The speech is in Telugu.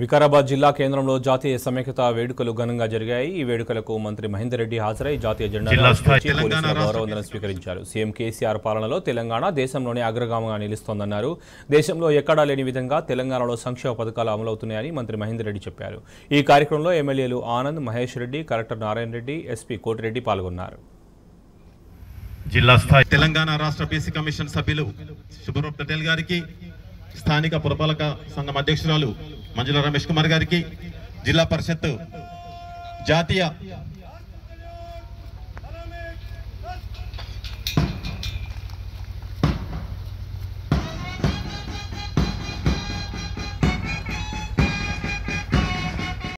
వికారాబాద్ జిల్లా కేంద్రంలో జాతీయ సమైక్యత వేడుకలు ఘనంగా జరిగాయి ఈ వేడుకలకు మంత్రి మహేందర్ రెడ్డి హాజరై జాతీయ జెండా జిల్లా స్థాయి తెలంగాణ రాష్ట్ర గౌరవందనం స్వీకరించారు సీఎం కేసీఆర్ పాలనలో తెలంగాణ దేశంలోనే అగ్రగామంగా నిలుస్తోందన్నారు దేశంలో ఎక్కడా లేని విధంగా తెలంగాణలో సంక్షేమ పథకాలు అమలవుతున్నాయని మంత్రి మహేందర్ రెడ్డి చెప్పారు ఈ కార్యక్రమంలో ఎమ్మెల్యేలు ఆనంద్ మహేష్ రెడ్డి కలెక్టర్ నారాయణ రెడ్డి ఎస్పీ కోటిరెడ్డి పాల్గొన్నారు జిల్లా స్థాయి తెలంగాణ రాష్ట్ర బీసీ కమిషన్ సభ్యులు శుభ్రవ్ పటేల్ గారికి స్థానిక పురపాలక సంఘం అధ్యక్షురాలు మంజుల రమేష్ కుమార్ గారికి జిల్లా పరిషత్ జాతీయ